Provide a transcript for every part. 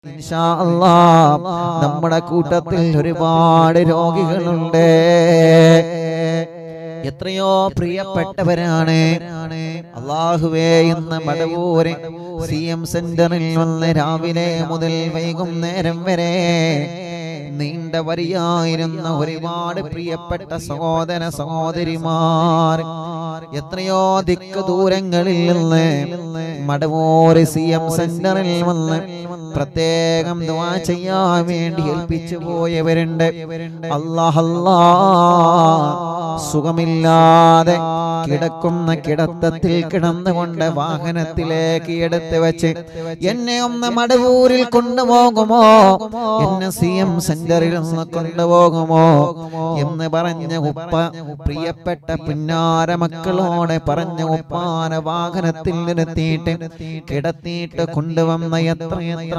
ഇൻഷാ അല്ലാ നമ്മുടെ കൂട്ടത്തിൽ ഒരുപാട് രോഗികളുണ്ട് എത്രയോ പ്രിയപ്പെട്ടവരാണ് അള്ളാഹുവേ ഇന്ന് മടവൂര് സി എം സെന്ററിൽ വന്ന് രാവിലെ മുതൽ വൈകുന്നേരം വരെ നീണ്ട വരിയായിരുന്ന ഒരുപാട് പ്രിയപ്പെട്ട സഹോദര സഹോദരിമാർ എത്രയോ ദിക്ക് ദൂരങ്ങളിൽ നിന്ന് മടവൂര് സി എം സെന്ററിൽ വന്ന് പ്രത്യേകം ദുആ ചെയ്യാൻ വേണ്ടി ഏൽപ്പിച്ചു പോയവരുണ്ട് അല്ലാഹല്ലാ സുഖമില്ലാതെ കിടക്കുന്ന കിടത്തത്തിൽ കിടന്നുകൊണ്ട് വാഹനത്തിലേക്ക് എടുത്ത് വെച്ച് എന്നെ ഒന്ന് മടവൂരിൽ കൊണ്ടുപോകുമോ എന്നെ സി എം സെന്ററിൽ ഒന്ന് കൊണ്ടുപോകുമോ എന്ന് പറഞ്ഞ ഉപ്പ പ്രിയപ്പെട്ട പുന്നാര മക്കളോടെ പറഞ്ഞ ഉപ്പാന വാഹനത്തിൽ നിർത്തിയിട്ട് കിടത്തിയിട്ട് കൊണ്ടുവന്ന എത്ര എത്ര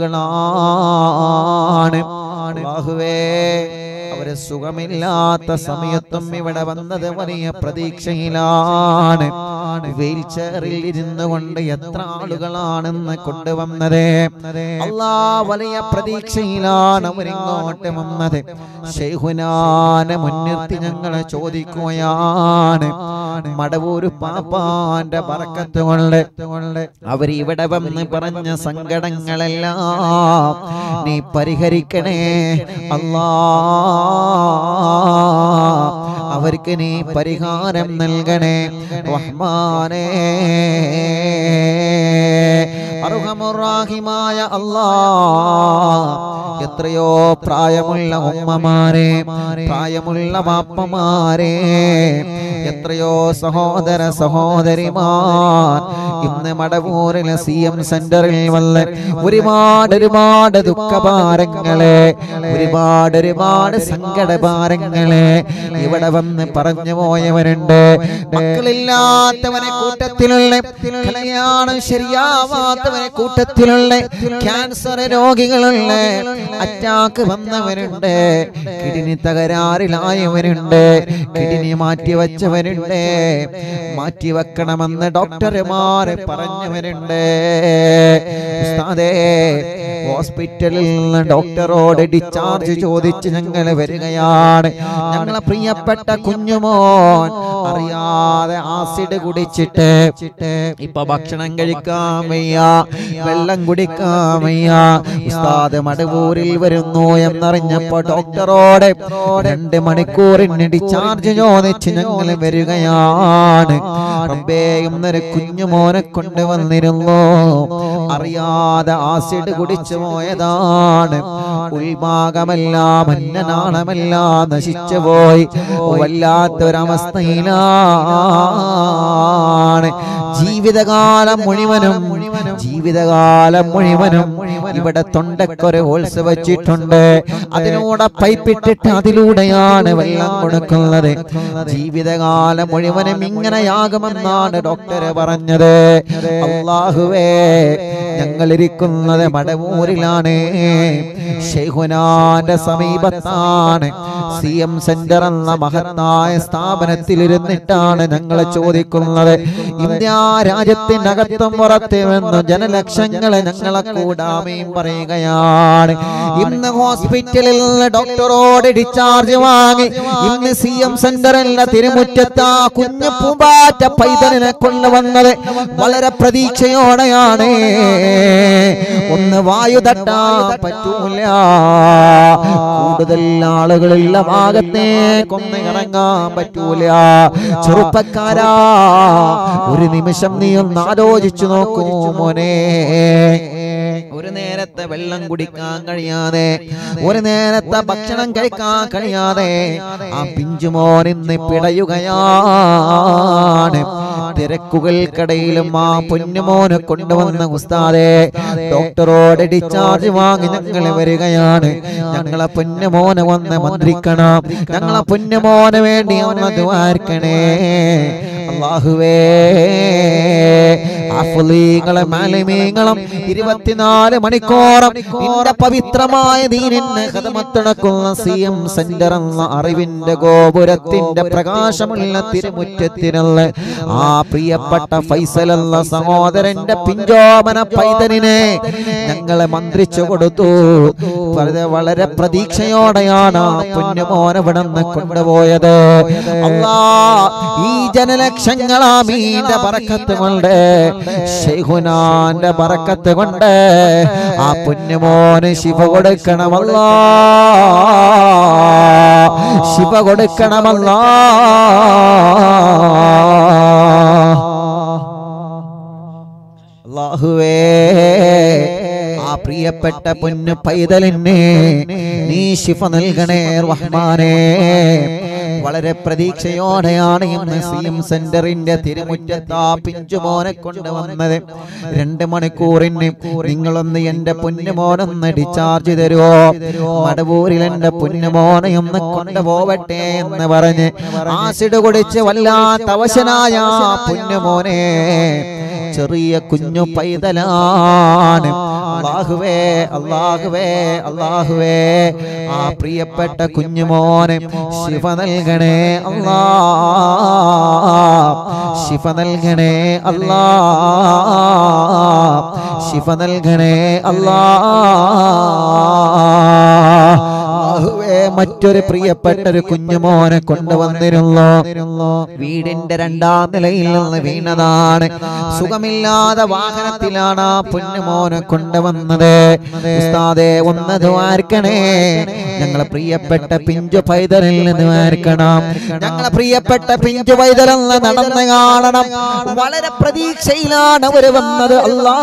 ആളുകളാണ് അല്ലാഹുവേ അവര് സുഖമില്ലാത്ത സമയത്തും ഇവിടെ വന്നത് വലിയ പ്രതീക്ഷയിലാണ് വീൽ ചെയറിൽ ഇരുന്നു കൊണ്ട് എത്ര ആളുകളാണെന്ന് കൊണ്ടുവന്നത് അല്ലാ വലിയ പ്രതീക്ഷയിലാണ് അവരിങ്ങോട്ട് വന്നത് ഷെയ്ഹുനാനെ മുൻനിർത്തി ഞങ്ങളെ ചോദിക്കുകയാണ് മടവൂര് പാപ്പാന്റെ പറക്കത്ത് കൊണ്ട് അവരിവിടെ വന്ന് പറഞ്ഞ സങ്കടങ്ങളെല്ലാം നീ പരിഹരിക്കണേ അല്ലാ അവർക്ക് നീ പരിഹാരം നൽകണേ റഹ്മാനേ അർഹമുറാഹിമായ അല്ലാ എത്രയോ പ്രായമുള്ള ഉമ്മമാരെ പ്രായമുള്ള വാപ്പമാരെ എത്രയോ സഹോദര സഹോദരിമാർ ഇന്ന് മടവൂരിലെ സി എം സെന്ററിൽ വന്ന് ഒരുപാട് ഒരുപാട് ദുഃഖഭാരങ്ങളെ ഒരുപാട് ഒരുപാട് സങ്കടഭാരങ്ങളെ ഇവിടെ വന്ന് പറഞ്ഞു പോയവരുണ്ട് മക്കളില്ലാത്തവനെ കൂട്ടത്തിലുള്ള കല്യാണം ശരിയാവാത്തവനെ കൂട്ടത്തിലുള്ള ക്യാൻസർ രോഗികളുള്ള അറ്റാക്ക് വന്നവരുണ്ട് കിഡ്നി തകരാറിലായവരുണ്ട് കിഡ്നി മാറ്റി വെച്ചവരുണ്ട് മാറ്റി വെക്കണമെന്ന് ഡോക്ടർമാര് പറഞ്ഞവരുണ്ട് ഉസ്താദേ ഹോസ്പിറ്റലിൽ നിന്ന് ഡോക്ടറോട് ഡിസ്ചാർജ് ചോദിച്ച് ഞങ്ങൾ വരികയാണ് ഞങ്ങളെ പ്രിയപ്പെട്ട കുഞ്ഞുമോൻ അറിയാതെ ആസിഡ് കുടിച്ചിട്ട് ഇപ്പൊ ഭക്ഷണം കഴിക്കാൻ വയ്യ വെള്ളം കുടിക്കാൻ വയ്യ ഉസ്താദ് മടവൂരിൽ വരുന്നു എന്നറിഞ്ഞപ്പോ ഡോക്ടറോട് രണ്ട് മണിക്കൂറിന് ഡിസ്ചാർജ് ചോദിച്ച് ഞങ്ങൾ വരികയാണ് റബ്ബേ എന്നൊരു കുഞ്ഞുമോനെ കൊണ്ടുവന്നിരുന്നു അറിയാതെ ആസിഡ് കുടിച്ചു പോയതാണ് ഉൾഭാഗമെല്ലാം അന്നനാളമെല്ലാം നശിച്ചു പോയി വല്ലാത്തൊരവസ്ഥയിലാണ് ജീവിതകാലം മുഴുവനും ജീവിതകാലം മുഴുവനും ഇവിടെ തൊണ്ടക്കൊരു ഹോൾസ് വെച്ചിട്ടുണ്ട് അതിലൂടെ പൈപ്പിട്ടിട്ട് അതിലൂടെയാണ് വെള്ളം കൊടുക്കുന്നത് ജീവിതകാലം മുഴുവനും ഇങ്ങനെയാകുമെന്നാണ് ഡോക്ടർ പറഞ്ഞത് അള്ളാഹുവേ ഞങ്ങൾ ഇരിക്കുന്നത് മടവൂരിലാണ് ഷെയ്ഖുനാന്റെ സമീപത്താണ് സി എം സെന്റർ എന്ന മഹത്തായ സ്ഥാപനത്തിൽ ഇരുന്നിട്ടാണ് ഞങ്ങൾ ചോദിക്കുന്നത് ഇന്ത്യ രാജ്യത്തിനകത്തും പുറത്തുമെന്ന് ജനലക്ഷങ്ങളെ ഞങ്ങളെ കൂടാമയും പറയുകയാണ് ഇന്ന് ഹോസ്പിറ്റലിൽ നിന്ന് ഡോക്ടറോട് ഡിസ്ചാർജ് വാങ്ങി ഇന്ന് സി എം സെന്ററിലെ തിരുമുറ്റത്ത് ആ കുഞ്ഞു പൂമ്പാറ്റ പൈതലിനെ കൊണ്ടുവന്നത് വളരെ പ്രതീക്ഷയോടെയാണ് ഒന്ന് വായു തട്ടാൻ പറ്റൂല കൂടുതൽ ആളുകളുള്ള ഭാഗത്തേക്കൊന്ന് ഇറങ്ങാൻ പറ്റൂല ചെറുപ്പക്കാരാ ഒരു നിമിഷം നീ ഒന്ന് ആലോചിച്ചു നോക്കൂ മോനെ ഒരു നേരത്തെ വെള്ളം കുടിക്കാൻ കഴിയാതെ ഒരു നേരത്തെ ഭക്ഷണം കഴിക്കാൻ കഴിയാതെ ആ പിഞ്ചുമോൻ ഇന്ന് പിടയുകയാണ് തിരക്കുകൾക്കിടയിലും ആ പൊന്നുമോനെ കൊണ്ടുവന്ന ഉസ്താദെ ഡോക്ടറോട് ഡിസ്ചാർജ് വാങ്ങി ഞങ്ങൾ വരികയാണ് ഞങ്ങളെ പൊന്നുമോനെ വന്ന് മന്ത്രിക്കണം ഞങ്ങളെ പൊന്നുമോന് വേണ്ടി ഒന്ന് ദ്വാർക്കണേ അള്ളാഹുവേ ഹാഫിളീങ്ങളും മാലിമീങ്ങളും ഇരുപത്തിനാല് മണിക്കൂറും നിന്റെ പവിത്രമായ ദീനിന് ഖദമത്തണക്കുന്ന സി എം സെന്റർ എന്ന അറിവിന്റെ ഗോപുരത്തിന്റെ പ്രകാശമുള്ള തിരുമുറ്റത്തിനുള്ള ആ പ്രിയപ്പെട്ട ഫൈസൽ എന്ന സഹോദരന്റെ പിഞ്ചോമന പൈതലിനെ ഞങ്ങളെ മന്ത്രിച്ചു കൊടുത്തു വളരെ വളരെ പ്രതീക്ഷയോടെയാണ് ആ പൊന്നുമോനെ ഇവിടുന്ന് കൊണ്ടുപോയത് അല്ലാ ഈ ജനലക്ഷങ്ങളാമീന്റെ പറക്കത്ത് കൊണ്ട് ഷെയ്ഹുനാന്റെ പറക്കത്ത് കൊണ്ട് ആ പൊന്നുമോന് ശിവ കൊടുക്കണമല്ല ശിവ കൊടുക്കണമല്ല അല്ലാഹുവേ ആ പ്രിയപ്പെട്ട പൊന്നു പൈതലിനെ നീ ശിഫ നൽകണേ റഹ്മാനേ വളരെ പ്രതീക്ഷയോടെയാണ് ഇന്ന് സി എം സെന്ററിന്റെ തിരുമുറ്റത്ത് ആ പിഞ്ചുമോനെ കൊണ്ടുവന്നത് രണ്ട് മണിക്കൂറിന് നിങ്ങളൊന്ന് എന്റെ പൊന്നുമോനൊന്ന് ഡിസ്ചാർജ് തരുമോ മടവൂരിൽ എന്റെ പൊന്നുമോനെ ഒന്ന് കൊണ്ടുപോവട്ടെ എന്ന് പറഞ്ഞ് ആസിഡ് കുടിച്ച് വല്ലാത്ത അവശനായ ആ പൊന്നുമോനെ ചെറിയ കുഞ്ഞു പൈതലാണ് അള്ളാഹുവേ അള്ളാഹുവേ അള്ളാഹുവേ ആ പ്രിയപ്പെട്ട കുഞ്ഞുമോനെ ശിവ നൽകണേ അല്ലാ ശിഫ നൽകണേ അല്ലാ ശിഫ നൽകണേ അല്ലാ അല്ലാഹുവേ മറ്റൊരു പ്രിയപ്പെട്ട ഒരു കുഞ്ഞുമോനെ കൊണ്ടുവന്നിരുന്നു വീടിന്റെ രണ്ടാം നിലയിൽ നിന്ന് വീണതാണ് സുഖമില്ലാതെ വാഹനത്തിലാണ് ആ പൊന്നുമോനെ കൊണ്ടുവന്നത് ഉസ്താദേ ഒന്ന് ദ്വാരിക്കണേ ഞങ്ങളെ പ്രിയപ്പെട്ട പിഞ്ചു പൈതലിൽ നിന്ന് ദ്വാരിക്കണം ഞങ്ങളെ പ്രിയപ്പെട്ട പിഞ്ചു പൈതലെന്ന് നടന്ന് കാണണം വളരെ പ്രതീക്ഷയിലാണ് അവര് വന്നത് അല്ലാ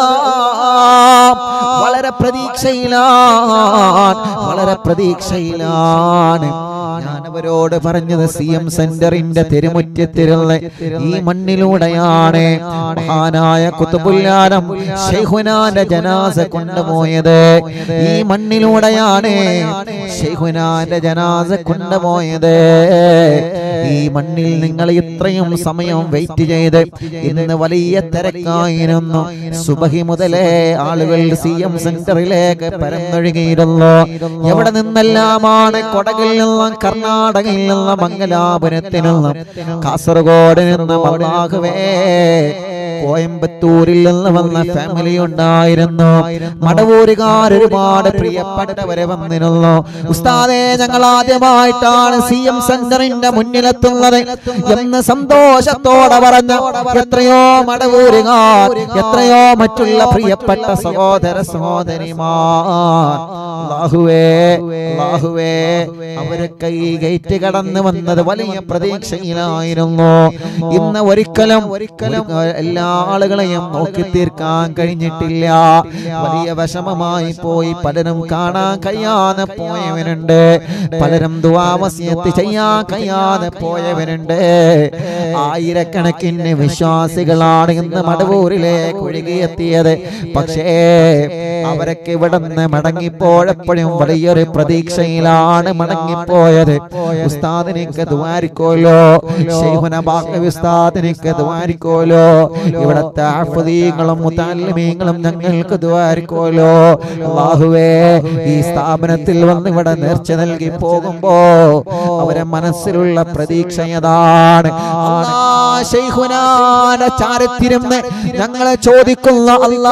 വളരെ പ്രതീക്ഷയിലാണ് വളരെ പ്രതീക്ഷയിലാണ് ഞാൻ അവരോട് പറഞ്ഞത് സി എം സെന്ററിന്റെ തെരുമുറ്റത്തിലുള്ള ഈ മണ്ണിലൂടെയാണ് മഹാനായ കുത്തുബുല്ലാനം ഷെയ്ഖുനാന്റെ ജനാസ കൊണ്ടുപോയത് ഈ മണ്ണിലൂടെയാണ് ഷെയ്ഖുനാന്റെ ജനാസ കൊണ്ടുപോയത് ഈ മണ്ണിൽ നിങ്ങൾ ഇത്രയും സമയം വെയിറ്റ് ചെയ്ത് ഇന്ന് വലിയ തിരക്കായിരുന്നു സുബഹി മുതലേ ആളുകൾ സി എം സെന്ററിലേക്ക് പരന്നൊഴുകിയിരുന്നു എവിടെ നിന്നെല്ലാമാണ് കൊടകിൽ നിന്നും കർണാടകയിൽ നിന്നും മംഗലാപുരത്തിൽ നിന്നും കാസർഗോഡ് നിന്നും അള്ളാഹുവേ കോയമ്പത്തൂരിൽ നിന്ന് വന്ന ഫാമിലി ഉണ്ടായിരുന്നു മടവൂരുകാർ ഒരുപാട് പ്രിയപ്പെട്ടവരെ വന്നിരുന്നു ഉസ്താദെ ഞങ്ങൾ ആദ്യമായിട്ടാണ് സി എം സെന്ററിന്റെ മുന്നിലെത്തുന്നത് എന്ന് സന്തോഷത്തോടെ പറഞ്ഞ എത്രയോ മടവൂരുകാർ എത്രയോ മറ്റുള്ള പ്രിയപ്പെട്ട സഹോദര സഹോദരിമാർ അല്ലാഹുവേ അല്ലാഹുവേ അവരൊക്കെ ഈ ഗേറ്റ് കടന്നു വന്നത് വലിയ പ്രതീക്ഷയിലായിരുന്നു ഇന്ന് ഒരിക്കലും ഒരിക്കലും എല്ലാ ആളുകളെയും നോക്കി തീർക്കാൻ കഴിഞ്ഞിട്ടില്ല വലിയ വിഷമമായി പോയി പലരും കാണാൻ കഴിയാതെ പോയവരുണ്ട് പലരും ദുവാവസ്യത്ത് ചെയ്യാൻ കഴിയാതെ പോയവരുണ്ട് ആയിരക്കണക്കിന് വിശ്വാസികളാണ് ഇന്ന് മടവൂരിലേക്ക് ഒഴുകിയെത്തിയത് പക്ഷേ അവരൊക്കെ ഇവിടെ നിന്ന് മടങ്ങിപ്പോഴപ്പോഴും വലിയൊരു പ്രതീക്ഷയിലാണ് മടങ്ങിപ്പോയത് ഉസ്താദിനിക്ക് ദ്വാരിക്കോലോ ശൈഹുന ബാക്കി ഉസ്താദിനിക്ക് ദ്വാരിക്കോലോ ഇവിടത്തെ ആഫദീങ്ങളും മുത്താലിമീങ്ങളും ഞങ്ങൾക്ക് ദ്വാരിക്കോലോ അള്ളാഹുവേ ഈ സ്ഥാപനത്തിൽ വന്ന് ഇവിടെ നേർച്ച നൽകി പോകുമ്പോ അവരെ മനസ്സിലുള്ള പ്രതീക്ഷയതാണ് ശൈഹുനാന്റെ ചാരത്തിരുന്ന് ഞങ്ങളെ ചോദിക്കുന്ന അല്ലാ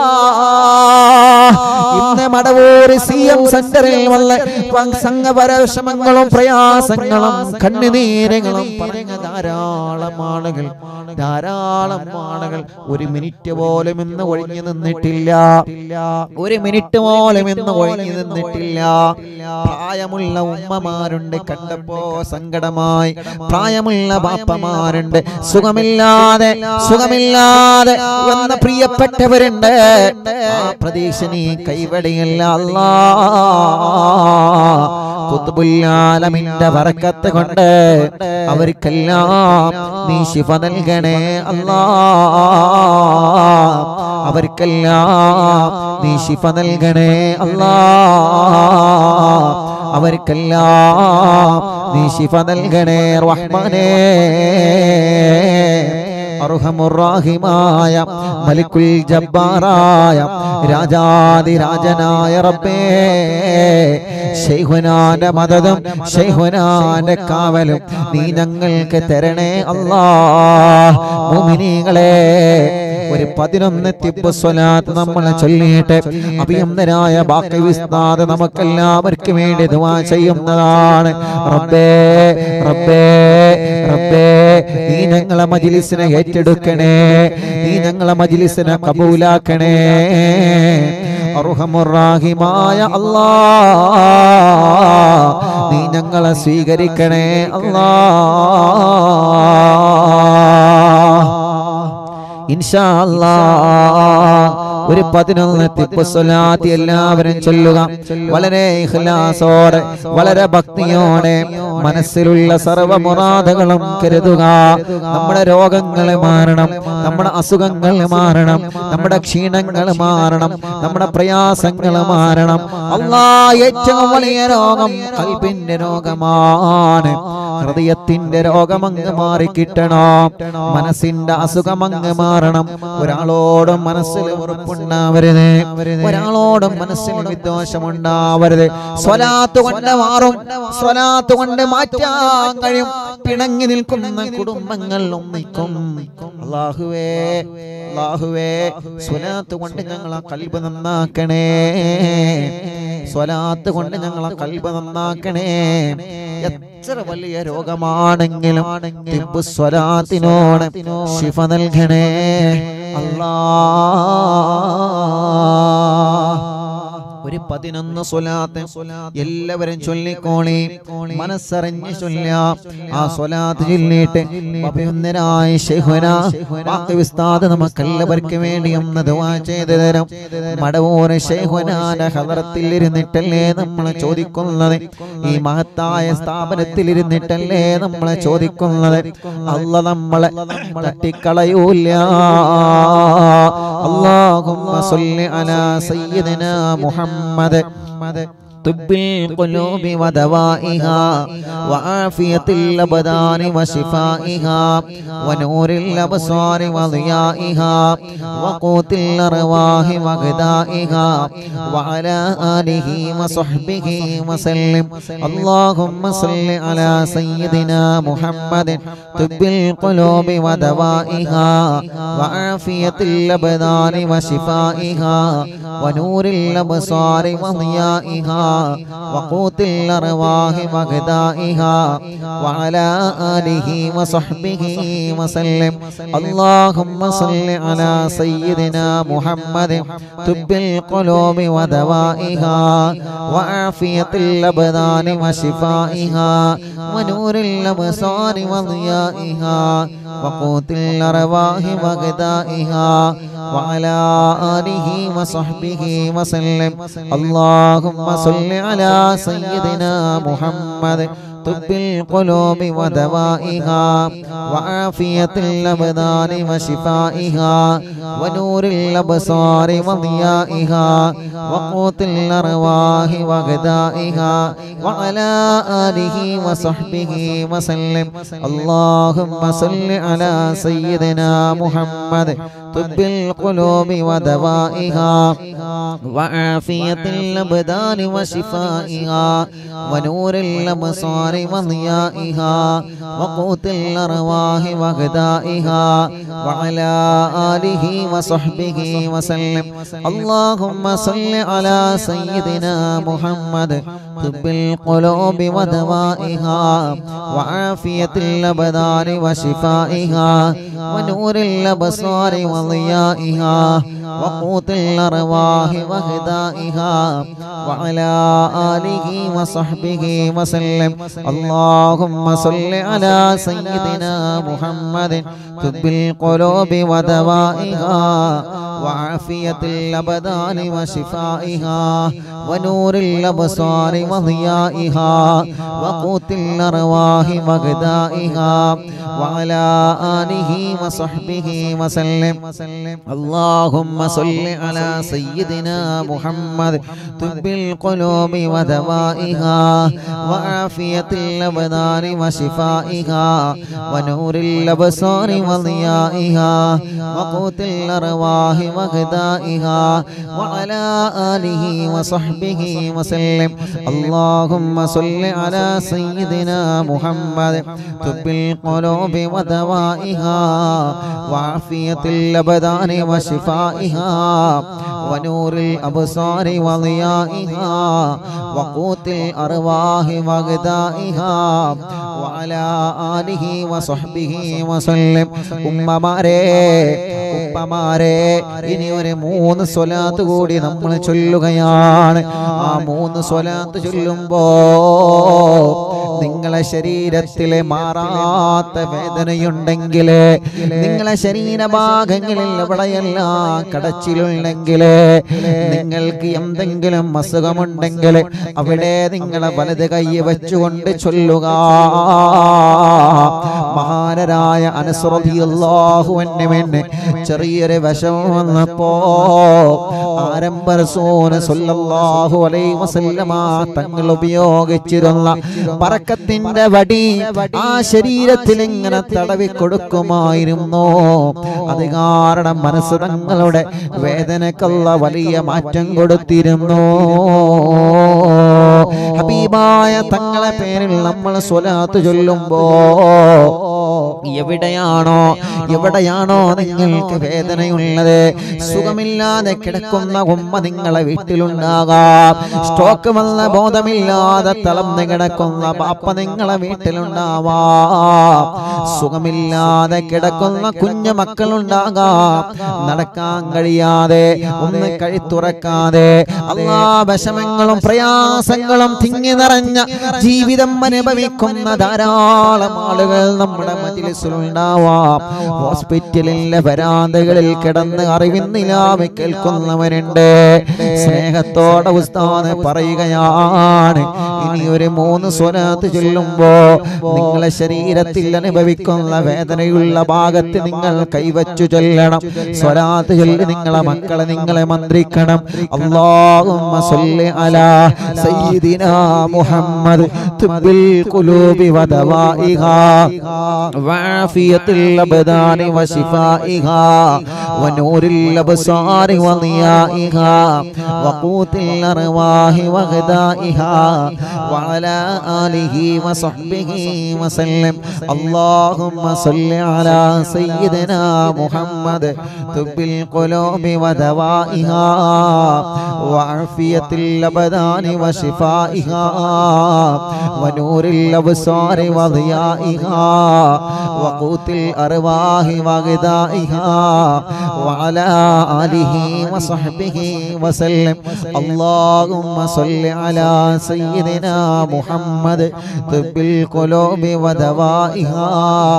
ഇന്ന് മടവൂർ സി എം സെന്ററിൽ വന്ന് സംഘപരവിഷമങ്ങളും പ്രയാസങ്ങളും കണ്ണുനീരങ്ങളും പറഞ്ഞ ധാരാളം ആളുകൾ ധാരാളം ആളുകൾ ഒരു മിനിറ്റ് പോലും ഇന്ന് ഒഴിഞ്ഞു നിന്നിട്ടില്ല ഒരു മിനിറ്റ് പോലും ഇന്ന് ഒഴിഞ്ഞു നിന്നിട്ടില്ല പ്രായമുള്ള ഉമ്മമാരുണ്ട് കണ്ടപ്പോ സങ്കടമായി പ്രായമുള്ള ബാപ്പമാരുണ്ട് സുഖമില്ലാതെ സുഖമില്ലാതെ എന്ന പ്രിയപ്പെട്ടവരുണ്ട് ആ പ്രതീക്ഷ നീ കൈവടിയല്ല അല്ലാ കുത്തുബുല്ലാലമിന്റെ വറക്കത്ത് കൊണ്ട് അവർക്കെല്ലാം നീ ശിഫ നൽകണേ അല്ലാ അവർക്കെല്ലാം നീ ശിഫ നൽകണേ അല്ലാ അവർക്കെല്ലാം നീ ശിഫ നൽകണേ റഹ്മാനേ അർഹമുറാഹിമായ മലിക്കുൽ ജബ്ബാറായ രാജാതിരാജനായ റബ്ബേ ശൈഹുനാന്റെ മദതും ശൈഹുനാന്റെ കാവലും നീ ഞങ്ങൾക്ക് തരണേ അല്ലാ മുഅ്മിനീങ്ങളെ ഒരു പതിനൊന്ന് തിബ് സ്വലാത്ത് നമ്മൾ ചൊല്ലിയിട്ട് അഭിയന്തരായ ബാക്കി വിസ്താദ് നമുക്കെല്ലാവർക്കും വേണ്ടി ദുആ ചെയ്യുന്നതാണ് റബ്ബേ റബ്ബേ റബ്ബേ നീ ഞങ്ങളെ മജ്ലിസിനെ ഏറ്റെടുക്കണേ നീ ഞങ്ങളെ മജ്ലിസിനെ കബൂലാക്കണേ അർഹമുറാഹിമായ അല്ലാ നീ ഞങ്ങളെ സ്വീകരിക്കണേ അല്ലാ ഇൻഷാ അല്ലാ ഒരു പതിനൊന്ന് തിപ്പുസ്വലാത്തി എല്ലാവരും ചൊല്ലുക വളരെ ഇഖ്ലാസോടെ വളരെ ഭക്തിയോടെ മനസ്സിലുള്ള സർവ്വ മുറാദകളും കരുതുക നമ്മുടെ രോഗങ്ങൾ മാറണം നമ്മുടെ അസുഖങ്ങൾ മാറണം നമ്മുടെ ക്ഷീണങ്ങൾ മാറണം നമ്മുടെ പ്രയാസങ്ങൾ മാറണം അല്ലാ ഏറ്റവും വലിയ രോഗം കൽബിന്റെ രോഗമാണ് ഹൃദയത്തിന്റെ രോഗമങ്ങ് മാറിക്കിട്ടണോ മനസ്സിന്റെ അസുഖമങ്ങ് മാറണം ഒരാളോടും മനസ്സിൽ ഉറപ്പുണ്ടാവരുത് ഒരാളോടും മനസ്സിൽ വിദ്വേഷമുണ്ടാവരുത് സ്വലാത്ത് കൊണ്ട് മാറും സ്വലാത്ത് കൊണ്ട് മാറ്റാൻ കഴിയും പിണങ്ങി നിൽക്കുന്ന കുടുംബങ്ങൾ ഒന്നിക്കും അള്ളാഹുവേ അള്ളാഹുവേ സ്വലാത്ത് കൊണ്ട് ഞങ്ങളെ കൽബ് നന്നാക്കണേ സ്വലാത്ത് കൊണ്ട് ഞങ്ങളെ കൽബ് നന്നാക്കണേ എത്ര വലിയ രോഗമാണെങ്കിലും തിബ് സ്വലാത്തിനോട് ശിഫ നൽകണേ അല്ലാ ഒരു പതിനൊന്ന് സ്വലാത്ത് എല്ലാവരും ചൊല്ലിക്കോളി മനസ്സറിഞ്ഞ് ചൊല്ലാം ആ സ്വലാത്ത് ചൊല്ലിയിട്ട് അഭിനന്ദനായ ശൈഖുന വാക്കുവിസ്താദ് നമുക്കെല്ലാവർക്കും വേണ്ടി ഒന്ന് ദുആ ചെയ്തു തരും മടവൂർ ശൈഖുനാന്റെ ഹദറത്തിൽ ഇരുന്നിട്ടല്ലേ നമ്മൾ ചോദിക്കുന്നത് ഈ മഹത്തായ സ്ഥാപനത്തിൽ ഇരുന്നിട്ടല്ലേ നമ്മളെ ചോദിക്കുന്നത് അല്ല നമ്മളെ തട്ടിക്കളയൂല اللهم صل على سيدنا محمد طب القلوب ودوائها وعافية الأبدان وشفائها ونور الأبصار وضيائها وقوت الأرواح وغذائها وعلى آله وصحبه وسلم اللهم صل على سيدنا محمد طب القلوب ودوائها وعافية الأبدان وشفائها ونور الأبصار وضيائها وقوت الأرواح وغذائها وعلى آله وصحبه وسلم اللهم صل على سيدنا محمد طب القلوب ودوائها وعافية الأبدان وشفائها ونور الأبصار وضيائها وقوت الأرواح وغذائها وعلى آله وصحبه وسلم اللهم صل على سيدنا محمد طب القلوب ودوائها وعافية الأبدان وشفائها ونور الأبصار وضيائها وقوت الأرواح وغذائها وعلى آله وصحبه وسلم اللهم صل على سيدنا محمد طب القلوب ودوائها وعافية الأبدان وشفائها ونور الأبصار وضيائها وقوت الأرواح وغذائها وعلى آله وصحبه وسلم اللهم صل على سيدنا محمد طب القلوب ودوائها وعافية الأبدان وشفائها ونور الأبصار وضيائها وقوت الأرواح وغذائها وعلى آله وصحبه وسلم اللهم صل على سيدنا محمد طب القلوب ودوائها وعافية الأبدان وشفائها ونور الأبصار وضيائها وقوت الأرواح وغذائها وعلى آله وصحبه وسلم اللهم اللهم صل على سيدنا محمد طب القلوب ودوائها وعافية الأبدان وشفائها ونور الأبصار وضيائها وقوت الأرواح وغذائها وعلى آله وصحبه وسلم اللهم صل على سيدنا محمد طب القلوب ودوائها وعافية الأبدان وشفائها ونور الأبصار وضيائها وقوت الأرواح وغذائها وعلى آله وصحبه وسلم ഉമ്മമാരെ ഉപ്പമാരെ ഇനി ഒരു മൂന്ന് സ്വലാത്ത് കൂടി നമ്മൾ ചൊല്ലുകയാണ് ആ മൂന്ന് സ്വലാത്ത് ചൊല്ലുമ്പോ നിങ്ങളെ ശരീരത്തിലെ മാറാത്ത വേദനയുണ്ടെങ്കിൽ നിങ്ങളെ ശരീരഭാഗങ്ങളിൽ എവിടെയെല്ലാം കടച്ചിലുണ്ടെങ്കിൽ നിങ്ങൾക്ക് എന്തെങ്കിലും അസുഖമുണ്ടെങ്കിൽ അവിടെ നിങ്ങളെ വലത് കൈ വെച്ചുകൊണ്ട് ചൊല്ലുക മഹാനരായ അനുസൃതിയല്ലാഹുവന്നെ ചെറിയൊരു വിഷം വന്നപ്പോ ആരംഭ റസൂല് സല്ലല്ലാഹു അലൈഹി വസല്ലമ തങ്ങൾ ഉപയോഗിച്ചിരുന്ന പറക്കത്തിന്റെ വടി ആ ശരീരത്തിൽ ഇങ്ങനെ തടവി കൊടുക്കുമായിരുന്നു അത് കാരണം മനസ്സ് തങ്ങളുടെ വേദനക്കുള്ള വലിയ മാറ്റം കൊടുത്തിരുന്നു ഹബീബായ തങ്ങളെ പേരിൽ നമ്മൾ സ്വലാത്ത് ചൊല്ലുമ്പോ എവിടെയാണോ എവിടെയാണോ നിങ്ങൾക്ക് വേദനയുള്ളത് സുഖമില്ലാതെ കിടക്കുന്ന ഉമ്മ നിങ്ങളെ വീട്ടിലുണ്ടാകാം സ്റ്റോക്ക് വന്ന ബോധമില്ലാതെ തളർന്ന് കിടക്കുന്ന പാപ്പ നിങ്ങളെ വീട്ടിലുണ്ടാവാം സുഖമില്ലാതെ കിടക്കുന്ന കുഞ്ഞു മക്കളുണ്ടാകാം നടക്കാൻ കഴിയാതെ ഒന്ന് കഴുത്തുറക്കാതെ അല്ലാ വിഷമങ്ങളും പ്രയാസങ്ങളും തിങ്ങി നിറഞ്ഞ ജീവിതം അനുഭവിക്കുന്ന ധാരാളം ആളുകൾ നമ്മുടെ മജിലിസിലുണ്ടാവാം ഹോസ്പിറ്റലിലെ വരാന്തകളിൽ കിടന്ന് അറിവിന്നിലാവെ കേൾക്കുന്നവരുണ്ട് സ്നേഹത്തോടെ ഉസ്താദ് പറയുകയാണ് ഇനി ഒരു മൂന്ന് സ്വലാത്ത് ചൊല്ലുമ്പോ നിങ്ങളെ ശരീരത്തിൽ അനുഭവിക്കുന്ന വേദനയുള്ള ഭാഗത്ത് നിങ്ങൾ കൈവച്ചു ചൊല്ലണം സ്വലാത്ത് ചൊല്ലി നിങ്ങളെ മക്കളെ നിങ്ങളെ മന്ത്രിക്കണം അല്ലാഹുമ്മ സല്ലി അലാ സയ്യിദിനാ മുഹമ്മദ് തുബ്ബിൽ ഖുലൂബി വദവാഇഹാ وعافية الأبدان وشفائها ونور الأبصار وضيائها وقوت الأرواح وغذائها وعلى آله وصحبه وسلم اللهم صل على سيدنا محمد طب القلوب ودوائها وعافية الأبدان وشفائها ونور الأبصار وضيائها وقوت الأرواح وغذائها وعلى آله وصحبه وسلم اللهم صل على سيدنا محمد طب القلوب ودوائها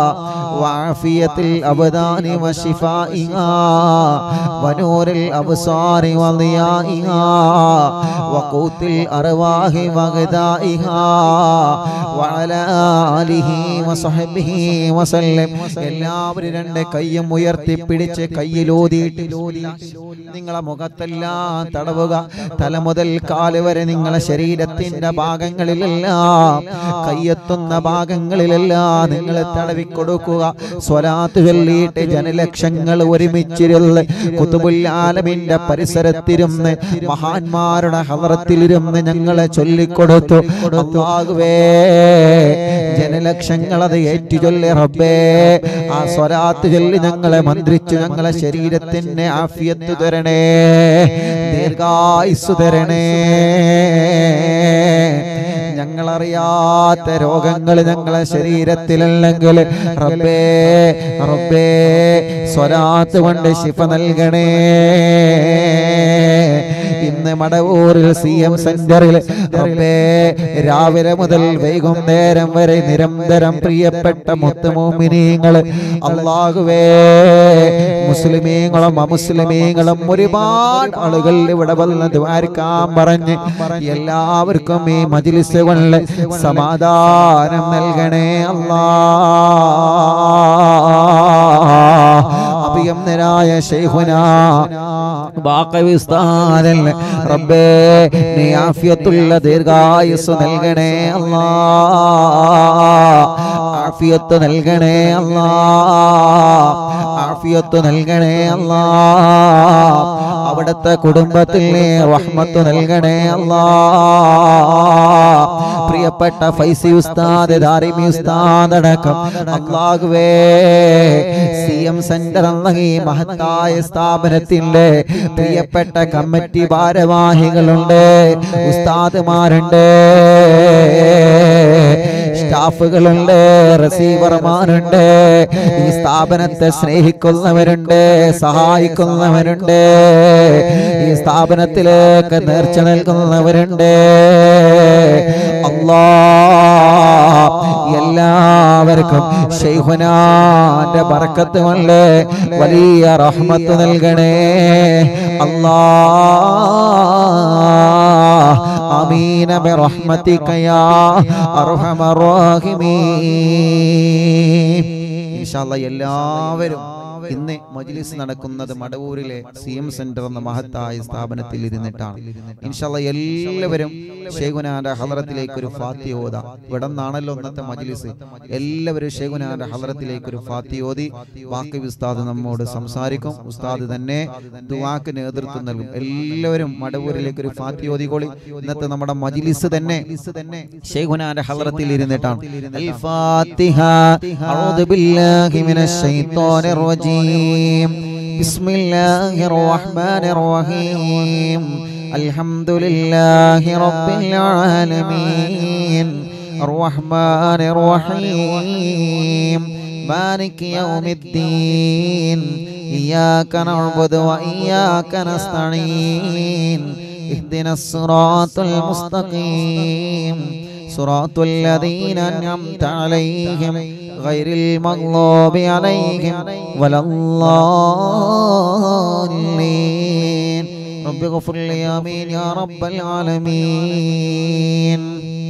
وعافية الأبدان وشفائها ونور الأبصار وضيائها وقوت الأرواح وغذائها وعلى آله وصحبه وسلم എല്ലാവരും രണ്ട് കയ്യും ഉയർത്തി പിടിച്ച് കയ്യിലൂതിയിട്ട് നിങ്ങളെ മുഖത്തെല്ലാം തടവുക തല മുതൽ കാല് വരെ നിങ്ങളെ ശരീരത്തിന്റെ ഭാഗങ്ങളിലെല്ലാം കയ്യെത്തുന്ന ഭാഗങ്ങളിലെല്ലാം നിങ്ങൾ തടവി കൊടുക്കുക സ്വലാത്ത് ചൊല്ലിയിട്ട് ജനലക്ഷങ്ങൾ ഒരുമിച്ചിരുന്ന് കുത്തുബുല്ലാലമിന്റെ പരിസരത്തിരുന്ന് മഹാന്മാരുടെ ഹവറത്തിലിരുന്ന് ഞങ്ങളെ ചൊല്ലിക്കൊടുത്തു അല്ലാഹുവേ ജനലക്ഷങ്ങൾ അത് ഏറ്റു ചൊല്ലി റബ്ബേ ആ സ്വലാത്ത് ചൊല്ലി ഞങ്ങളെ മന്ത്രിച്ചു ഞങ്ങളെ ശരീരത്തിന് ആഫിയത്ത് തരണേ ദീർഘായുസ് തരണേ ഞങ്ങളറിയാത്ത രോഗങ്ങൾ ഞങ്ങളെ ശരീരത്തിലല്ലെങ്കിൽ റബ്ബേ റബ്ബേ സ്വലാത്ത് കൊണ്ട് ശിഫ നൽകണേ ഇന്ന് മടവൂരിൽ സി എം സെന്ററിൽ റബ്ബേ രാവിലെ മുതൽ വൈകുന്നേരം വരെ നിരന്തരം പ്രിയപ്പെട്ട മുത്തുമോമിനീങ്ങൾ അള്ളാഹുവേ മുസ്ലിമീങ്ങളും അമുസ്ലിമീങ്ങളും ഒരുപാട് ആളുകൾ ഇവിടെ വന്ന് ദ്വാരിക്കാൻ പറഞ്ഞ് എല്ലാവർക്കും ഈ മജിലിസുകളിൽ സമാധാനം നൽകണേ അല്ലാ പ്രിയംനരായ ശൈഖുന ബാഖവി ഉസ്താദൻ റബ്ബേ നീ ആഫിയത്തുള്ള ദീർഘായുസ് നൽകണേ അല്ലാ ആഫിയത്ത് നൽകണേ അല്ലാ ആഫിയത്ത് നൽകണേ അല്ലാ അവിടുത്തെ കുടുംബത്തിൽ നീ റഹ്മത്ത് നൽകണേ അല്ലാ പ്രിയപ്പെട്ട ഫൈസി ഉസ്താദ് ദാരിമി ഉസ്താദ് അടക്കം അള്ളാഹുവേ സി എം സെന്റർ എന്ന ഈ മഹത്തായ സ്ഥാപനത്തിന്റെ പ്രിയപ്പെട്ട കമ്മിറ്റി ഭാരവാഹികളുണ്ട് ഉസ്താദുമാരുണ്ട് സ്റ്റാഫുകളുണ്ട് റിസീവർമാരുണ്ട് ഈ സ്ഥാപനത്തെ സ്നേഹിക്കുന്നവരുണ്ട് സഹായിക്കുന്നവരുണ്ട് ഈ സ്ഥാപനത്തിലേക്ക് നേർച്ച നൽകുന്നവരുണ്ട് അല്ലാ എല്ലാവർക്കും ഷെയ്ഖുനാന്റെ ബർക്കത്ത് കൊണ്ട് വലിയ റഹ്മത്ത് നൽകണേ അല്ലാ ആമീന ബിറഹ്മതിക യാ അർഹമർ റഹീമീൻ ഇൻഷാ അല്ലാ എല്ലാവരും ഇന്ന് മജ്ലിസ് നടക്കുന്നത് മടവൂരിലെ സി എം സെന്റർ എന്ന മഹത്തായ സ്ഥാപനത്തിൽ ഇരുന്നിട്ടാണ് ഇൻഷാല്ല എല്ലാവരും ഷേഖുനാന്റെ ഹലറത്തിലേക്ക് ഒരു ഫാത്തി ഓതാ ഇവിടെ നിന്നാണല്ലോ ഇന്നത്തെ മജ്ലിസ് എല്ലാവരും ഷേഖുനാന്റെ ഹലറത്തിലേക്ക് ഒരു ഫാത്തി ഓതി വാക്ക് ഉസ്താദ് നമ്മോട് സംസാരിക്കും ഉസ്താദ് തന്നെ ദുവാക്ക് നേതൃത്വം നൽകും എല്ലാവരും മടവൂരിലേക്ക് ഒരു ഫാത്തി ഓതിക്കോളി ഇന്നത്തെ നമ്മുടെ മജ്ലിസ് തന്നെ ഷേഖുനാന്റെ ഹലറത്തിൽ ഇരുന്നിട്ടാണ് അൽ ഫാത്തിഹ അഊദു ബില്ലാഹി മിനശ് ശൈത്വാനിർ റജീം بسم الله الرحمن الرحيم الحمد لله رب العالمين الرحمن الرحيم مالك يوم الدين إياك نعبد وإياك نستعين اهدنا الصراط المستقيم صراط الذين أنعمت عليهم غير المغضوب عليهم ولا الضالين رب اغفر لي آمين يا رب العالمين